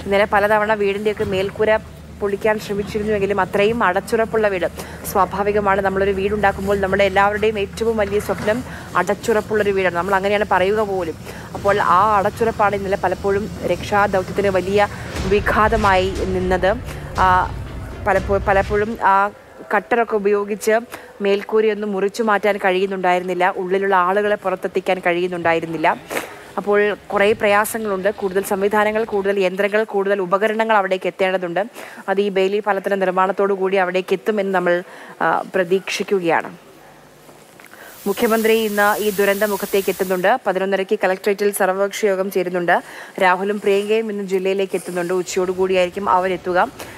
ഇന്നലെ പലതവണ വീടിൻ്റെയൊക്കെ മേൽക്കൂര പൊളിക്കാൻ ശ്രമിച്ചിരുന്നുവെങ്കിലും അത്രയും അടച്ചുറപ്പുള്ള വീട് സ്വാഭാവികമാണ് നമ്മളൊരു വീടുണ്ടാക്കുമ്പോൾ നമ്മുടെ എല്ലാവരുടെയും ഏറ്റവും വലിയ സ്വപ്നം അടച്ചുറപ്പുള്ളൊരു വീടാണ് നമ്മൾ അങ്ങനെയാണ് പറയുക പോലും അപ്പോൾ ആ അടച്ചുറപ്പാണ് ഇന്നലെ പലപ്പോഴും രക്ഷാദൗത്യത്തിന് വലിയ വിഘാതമായി നിന്നത് ആ, പലപ്പോഴും പലപ്പോഴും ആ കട്ടറൊക്കെ ഉപയോഗിച്ച് മേൽക്കൂരയൊന്നും മുറിച്ചു മാറ്റാൻ കഴിയുന്നുണ്ടായിരുന്നില്ല ഉള്ളിലുള്ള ആളുകളെ പുറത്തെത്തിക്കാൻ കഴിയുന്നുണ്ടായിരുന്നില്ല അപ്പോൾ കുറേ പ്രയാസങ്ങളുണ്ട് കൂടുതൽ സംവിധാനങ്ങൾ കൂടുതൽ യന്ത്രങ്ങൾ കൂടുതൽ ഉപകരണങ്ങൾ അവിടേക്ക് എത്തേണ്ടതുണ്ട് അത് ഈ ബെയിലി പാലത്തിൻ്റെ നിർമ്മാണത്തോടു കൂടി അവിടേക്ക് എത്തുമെന്ന് നമ്മൾ ആ, പ്രതീക്ഷിക്കുകയാണ് മുഖ്യമന്ത്രി ഇന്ന് ഈ ദുരന്ത മുഖത്തേക്ക് എത്തുന്നുണ്ട് പതിനൊന്നരയ്ക്ക് കളക്ട്രേറ്റിൽ സർവകക്ഷി യോഗം ചേരുന്നുണ്ട് രാഹുലും പ്രിയങ്കയും ഇന്ന് ജില്ലയിലേക്ക് എത്തുന്നുണ്ട് ഉച്ചയോടുകൂടിയായിരിക്കും അവരെത്തുക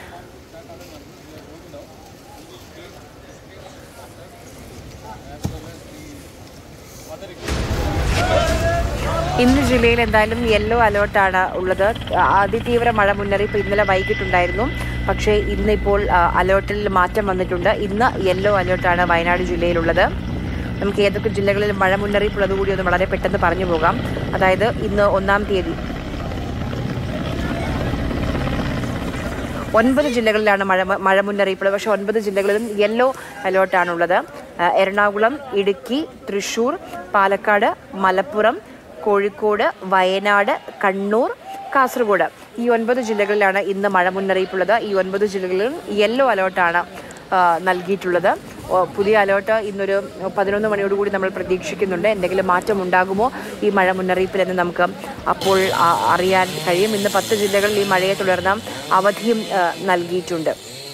ഇന്ന് ജില്ലയിൽ എന്തായാലും യെല്ലോ അലേർട്ടാണ് ഉള്ളത് അതിതീവ്ര മഴ മുന്നറിയിപ്പ് ഇന്നലെ വൈകിട്ടുണ്ടായിരുന്നു പക്ഷേ ഇന്നിപ്പോൾ ആ, അലേർട്ടിൽ മാറ്റം വന്നിട്ടുണ്ട് ഇന്ന് യെല്ലോ അലേർട്ടാണ് വയനാട് ജില്ലയിലുള്ളത് നമുക്ക് ഏതൊക്കെ ജില്ലകളിൽ മഴ മുന്നറിയിപ്പ് ഉള്ളത് കൂടി ഒന്ന് വളരെ പെട്ടെന്ന് പറഞ്ഞു പോകാം അതായത് ഇന്ന് ഒന്നാം തീയതി ഒൻപത് ജില്ലകളിലാണ് മഴ മഴ മുന്നറിയിപ്പുള്ളത് പക്ഷേ ഒൻപത് ജില്ലകളിലും യെല്ലോ അലേർട്ടാണുള്ളത് ആ, എറണാകുളം ഇടുക്കി തൃശൂർ പാലക്കാട് മലപ്പുറം കോഴിക്കോട് വയനാട് കണ്ണൂർ കാസർഗോഡ് ഈ ഒൻപത് ജില്ലകളിലാണ് ഇന്ന് മഴ മുന്നറിയിപ്പുള്ളത് ഈ ഒൻപത് ജില്ലകളിലും യെല്ലോ അലേർട്ടാണ് ആ, നൽകിയിട്ടുള്ളത് ഓ, പുതിയ അലേർട്ട് ഇന്നൊരു പതിനൊന്ന് മണിയോടുകൂടി നമ്മൾ പ്രതീക്ഷിക്കുന്നുണ്ട് എന്തെങ്കിലും മാറ്റം ഉണ്ടാകുമോ ഈ മഴ മുന്നറിയിപ്പിൽ എന്ന് നമുക്ക് അപ്പോൾ ആ- അറിയാൻ കഴിയും ഇന്ന് പത്ത് ജില്ലകളിൽ ഈ മഴയെ തുടർന്ന് അവധിയും ആ, നൽകിയിട്ടുണ്ട്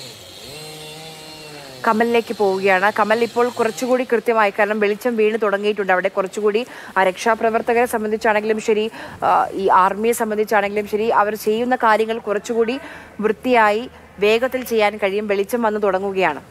കമലിലേക്ക് പോവുകയാണ് കമൽ ഇപ്പോൾ കുറച്ചുകൂടി കൃത്യമായി കാരണം വെളിച്ചം വീണ് തുടങ്ങിയിട്ടുണ്ട് അവിടെ കുറച്ചുകൂടി ആ രക്ഷാപ്രവർത്തകരെ സംബന്ധിച്ചാണെങ്കിലും ശരി ആ, ഈ ആർമിയെ സംബന്ധിച്ചാണെങ്കിലും ശരി അവർ ചെയ്യുന്ന കാര്യങ്ങൾ കുറച്ചുകൂടി വൃത്തിയായി വേഗത്തിൽ ചെയ്യാൻ കഴിയും വെളിച്ചം വന്നു തുടങ്ങുകയാണ്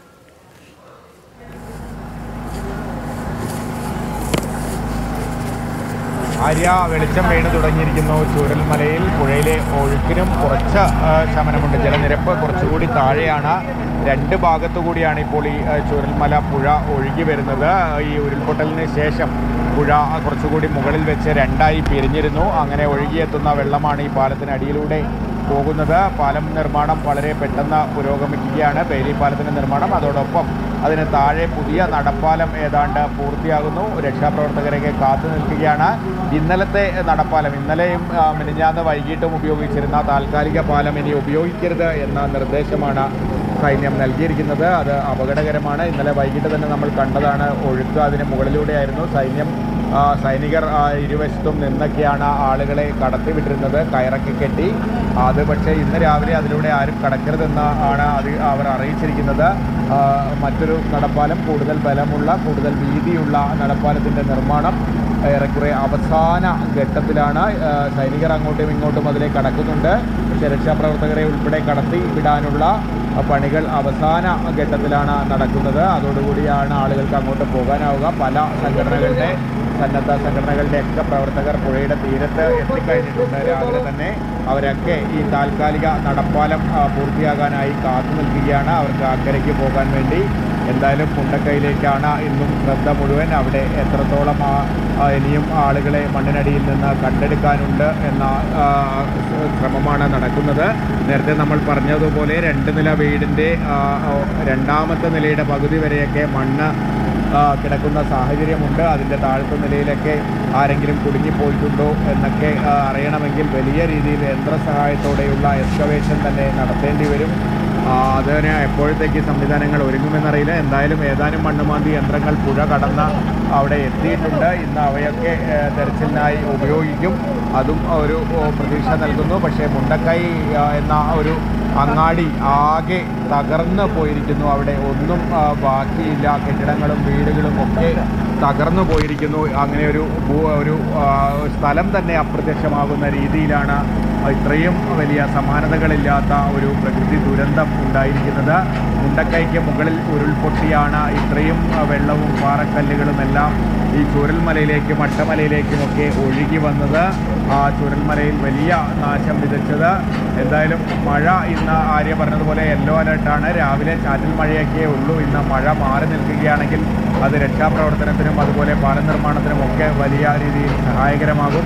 ആര്യ വെളിച്ചം വീണ് തുടങ്ങിയിരിക്കുന്നു ചൂരൽമലയിൽ പുഴയിലെ ഒഴുക്കിനും കുറച്ച് ആ, ശമനമുണ്ട് ജലനിരപ്പ് കുറച്ചുകൂടി താഴെയാണ് രണ്ട് ഭാഗത്തു കൂടിയാണ് ഇപ്പോൾ ഈ ആ, ചൂരൽമല പുഴ ഒഴുകി വരുന്നത് ഈ ഉരുൾപൊട്ടലിന് ശേഷം പുഴ കുറച്ചുകൂടി മുകളിൽ വെച്ച് രണ്ടായി പിരിഞ്ഞിരുന്നു അങ്ങനെ ഒഴുകിയെത്തുന്ന വെള്ളമാണ് ഈ പാലത്തിനടിയിലൂടെ പോകുന്നത് പാലം നിർമ്മാണം വളരെ പെട്ടെന്ന് പുരോഗമിക്കുകയാണ് ബെയിലി പാലത്തിൻ്റെ നിർമ്മാണം അതോടൊപ്പം അതിന് താഴെ പുതിയ നടപ്പാലം ഏതാണ്ട് പൂർത്തിയാകുന്നു രക്ഷാപ്രവർത്തകരൊക്കെ കാത്തു നിൽക്കുകയാണ് ഇന്നലത്തെ നടപ്പാലം ഇന്നലെയും ആ, മിനിഞ്ഞാന്ന് വൈകിട്ടും ഉപയോഗിച്ചിരുന്ന താൽക്കാലിക പാലം ഇനി ഉപയോഗിക്കരുത് എന്ന നിർദ്ദേശമാണ് സൈന്യം നൽകിയിരിക്കുന്നത് അത് അപകടകരമാണ് ഇന്നലെ വൈകിട്ട് തന്നെ നമ്മൾ കണ്ടതാണ് ഒഴുക്ക് അതിന് മുകളിലൂടെയായിരുന്നു സൈന്യം ആ, സൈനികർ ആ, ഇരുവശത്തും നിന്നൊക്കെയാണ് ആളുകളെ കടത്തിവിട്ടിരുന്നത് കയറൊക്കെ കെട്ടി അത് പക്ഷേ ഇന്ന് രാവിലെ അതിലൂടെ ആരും കടക്കരുതെന്ന് ആണ് അത് അവർ അറിയിച്ചിരിക്കുന്നത് ആ, മറ്റൊരു നടപ്പാലം കൂടുതൽ ബലമുള്ള കൂടുതൽ വീതിയുള്ള നടപ്പാലത്തിൻ്റെ നിർമ്മാണം ഏറെക്കുറെ അവസാന ഘട്ടത്തിലാണ് ആ, സൈനികർ അങ്ങോട്ടും ഇങ്ങോട്ടും അതിലേക്ക് കടക്കുന്നുണ്ട് പക്ഷേ രക്ഷാപ്രവർത്തകരെ ഉൾപ്പെടെ കടത്തി വിടാനുള്ള ആ, പണികൾ അവസാന ഘട്ടത്തിലാണ് നടക്കുന്നത് അതോടുകൂടിയാണ് ആളുകൾക്ക് അങ്ങോട്ട് പോകാനാവുക പല സംഘടനകളുടെ സന്നദ്ധ സംഘടനകളുടെ ഒക്കെ പ്രവർത്തകർ പുഴയുടെ തീരത്ത് എത്തിക്കഴിഞ്ഞിട്ടുണ്ട് രാവിലെ തന്നെ അവരൊക്കെ ഈ താൽക്കാലിക നടപ്പാലം ആ, പൂർത്തിയാകാനായി കാത്തു നിൽക്കുകയാണ് അവർക്ക് അക്കരയ്ക്ക് പോകാൻ വേണ്ടി എന്തായാലും മുണ്ടക്കൈയിലേക്കാണ് ഇന്നും ശ്രദ്ധ മുഴുവൻ അവിടെ എത്രത്തോളം ആ ആ, ഇനിയും ആളുകളെ മണ്ണിനടിയിൽ നിന്ന് കണ്ടെടുക്കാനുണ്ട് എന്ന ആ, ശ്രമമാണ് നടക്കുന്നത് നേരത്തെ നമ്മൾ പറഞ്ഞതുപോലെ രണ്ട് നില വീടിൻ്റെ ആ, ഓ, രണ്ടാമത്തെ നിലയുടെ പകുതി വരെയൊക്കെ മണ്ണ് ആ, കിടക്കുന്ന സാഹചര്യമുണ്ട് അതിൻ്റെ താഴത്തെ നിലയിലൊക്കെ ആരെങ്കിലും കുടുങ്ങിപ്പോയിട്ടുണ്ടോ എന്നൊക്കെ ആ, അറിയണമെങ്കിൽ വലിയ രീതിയിൽ യന്ത്രസഹായത്തോടെയുള്ള എക്സ്കവേഷൻ തന്നെ നടത്തേണ്ടി വരും ആ, അതിന് എപ്പോഴത്തേക്ക് സംവിധാനങ്ങൾ ഒരുങ്ങുമെന്നറിയില്ല എന്തായാലും ഏതാനും മണ്ണുമാന്തി യന്ത്രങ്ങൾ പുഴ കടന്ന് അവിടെ എത്തിയിട്ടുണ്ട് ഇന്ന് അവയൊക്കെ ഏ, തെരച്ചിലിനായി ഉപയോഗിക്കും അതും ഒരു ഓ, പ്രതീക്ഷ നൽകുന്നു പക്ഷേ മുണ്ടക്കൈ ആ, എന്ന ഒരു അങ്ങാടി ആകെ തകർന്നു പോയിരിക്കുന്നു അവിടെ ഒന്നും ആ, ബാക്കിയില്ല കെട്ടിടങ്ങളും വീടുകളും ഒക്കെ തകർന്നു പോയിരിക്കുന്നു അങ്ങനെ ഒരു ഭൂ- ഒരു ആ, സ്ഥലം തന്നെ അപ്രത്യക്ഷമാകുന്ന രീതിയിലാണ് ഇത്രയും വലിയ സമാനതകളില്ലാത്ത ഒരു പ്രകൃതി ദുരന്തം ഉണ്ടായിരിക്കുന്നത് മുണ്ടക്കൈക്ക് മുകളിൽ ഉരുൾപൊട്ടിയാണ് ഇത്രയും ആ, വെള്ളവും പാറക്കല്ലുകളും എല്ലാം ഈ ചൂരൽമലയിലേക്കും അട്ടമലയിലേക്കുമൊക്കെ ഒഴുകി വന്നത് ആ ചൂരൽമലയിൽ വലിയ നാശം വിതച്ചത് എന്തായാലും മഴ ഇന്ന് ആര്യ പറഞ്ഞതുപോലെ യെല്ലോ അലർട്ടാണ് രാവിലെ ചാറ്റൽ മഴയൊക്കെ ഉള്ളൂ ഇന്ന് മഴ മാറി നിൽക്കുകയാണെങ്കിൽ അത് രക്ഷാപ്രവർത്തനത്തിനും അതുപോലെ പാലം നിർമ്മാണത്തിനും ഒക്കെ വലിയ രീതിയിൽ സഹായകരമാകും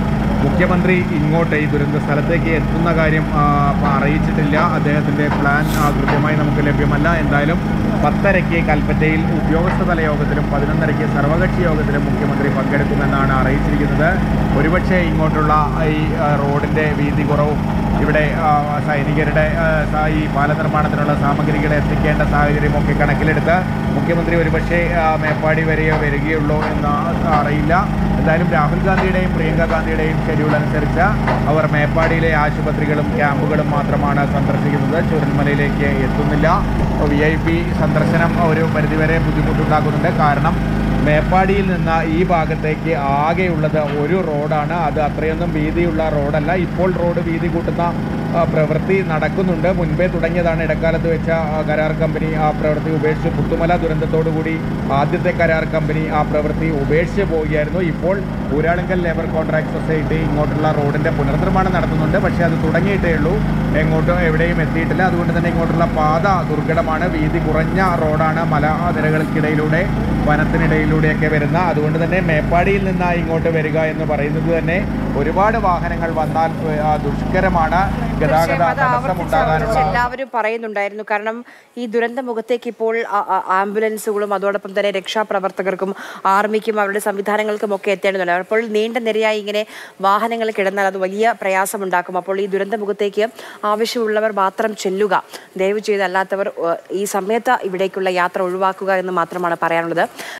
മുഖ്യമന്ത്രി ഇങ്ങോട്ട് ഈ ദുരന്ത സ്ഥലത്തേക്ക് എത്തുന്ന കാര്യം ആ, പ- അറിയിച്ചിട്ടില്ല അദ്ദേഹത്തിൻ്റെ പ്ലാൻ ആ, കൃത്യമായി നമുക്ക് ലഭ്യമല്ല എന്തായാലും പത്തരയ്ക്ക് കൽപ്പറ്റയിൽ ഉദ്യോഗസ്ഥതല യോഗത്തിലും പതിനൊന്നരയ്ക്ക് സർവകക്ഷി യോഗത്തിലും മുഖ്യമന്ത്രി പങ്കെടുക്കുമെന്നാണ് അറിയിച്ചിരിക്കുന്നത് ഒരുപക്ഷെ ഇങ്ങോട്ടുള്ള ഈ ആ, റോഡിൻ്റെ വീതി കുറവും ഇവിടെ ആ, സൈനികരുടെ ആ, സ- ഈ പാല നിർമ്മാണത്തിനുള്ള സാമഗ്രികൾ എത്തിക്കേണ്ട സാഹചര്യമൊക്കെ കണക്കിലെടുത്ത് മുഖ്യമന്ത്രി ഒരുപക്ഷെ ആ, മേപ്പാടി വരെയോ വരികയുള്ളൂ എന്ന് അറിയില്ല എന്തായാലും രാഹുൽ ഗാന്ധിയുടെയും പ്രിയങ്ക ഗാന്ധിയുടെയും ഷെഡ്യൂൾ അനുസരിച്ച് അവർ മേപ്പാടിയിലെ ആശുപത്രികളും ക്യാമ്പുകളും മാത്രമാണ് സന്ദർശിക്കുന്നത് ചുരൽമലയിലേക്ക് എത്തുന്നില്ല വി ഐ പി സന്ദർശനം ഒരു പരിധിവരെ ബുദ്ധിമുട്ടുണ്ടാക്കുന്നുണ്ട് കാരണം മേപ്പാടിയിൽ നിന്ന് ഈ ഭാഗത്തേക്ക് ആകെയുള്ളത് ഒരു റോഡാണ് അത് അത്രയൊന്നും വീതിയുള്ള റോഡല്ല ഇപ്പോൾ റോഡ് വീതി കൂട്ടുന്ന ആ, പ്രവൃത്തി നടക്കുന്നുണ്ട് മുൻപേ തുടങ്ങിയതാണ് ഇടക്കാലത്ത് വെച്ച ആ, കരാർ കമ്പനി ആ പ്രവൃത്തി ഉപേക്ഷിച്ച് പുത്തുമല ദുരന്തത്തോടുകൂടി ആദ്യത്തെ കരാർ കമ്പനി ആ പ്രവൃത്തി ഉപേക്ഷിച്ച് പോവുകയായിരുന്നു ഇപ്പോൾ ഊരാളുങ്കൽ ലേബർ കോൺട്രാക്ട് സൊസൈറ്റി ഇങ്ങോട്ടുള്ള റോഡിൻ്റെ പുനർനിർമ്മാണം നടത്തുന്നുണ്ട് പക്ഷേ അത് തുടങ്ങിയിട്ടേ ഉള്ളൂ എങ്ങോട്ടും എവിടെയും എത്തിയിട്ടില്ല അതുകൊണ്ട് തന്നെ ഇങ്ങോട്ടുള്ള പാത ദുർഘടമാണ് വീതി കുറഞ്ഞ റോഡാണ് മലനിരകൾക്കിടയിലൂടെ വനത്തിനിടയിലൂടെയൊക്കെ വരുന്ന അതുകൊണ്ട് തന്നെ മേപ്പാടിയിൽ നിന്ന് ഇങ്ങോട്ട് വരിക എന്ന് പറയുന്നത് തന്നെ ഒരുപാട് വാഹനങ്ങൾ വന്നാൽ ആ, ദുഷ്കരമാണ് ഗതാഗത തീർച്ചയായും അത് തടസ്സം ആവർത്തിച്ച് ആവർത്തിച്ച് ഉണ്ടാകാനുള്ള എല്ലാവരും പറയുന്നുണ്ടായിരുന്നു കാരണം ഈ ദുരന്ത മുഖത്തേക്ക് ഇപ്പോൾ ആ- ആ- ആംബുലൻസുകളും അതോടൊപ്പം തന്നെ രക്ഷാപ്രവർത്തകർക്കും ആർമിക്കും അവരുടെ സംവിധാനങ്ങൾക്കും ഒക്കെ എത്തേണ്ടതുണ്ട് അപ്പോൾ നീണ്ട നിരയായി ഇങ്ങനെ വാഹനങ്ങൾ കിടന്നാൽ അത് വലിയ പ്രയാസമുണ്ടാക്കും അപ്പോൾ ഈ ദുരന്ത മുഖത്തേക്ക് ആവശ്യമുള്ളവർ മാത്രം ചെല്ലുക ദയവ് ചെയ്ത് അല്ലാത്തവർ ഏഹ്, ഈ സമയത്ത് ഇവിടേക്കുള്ള യാത്ര ഒഴിവാക്കുക എന്ന് മാത്രമാണ് പറയാനുള്ളത്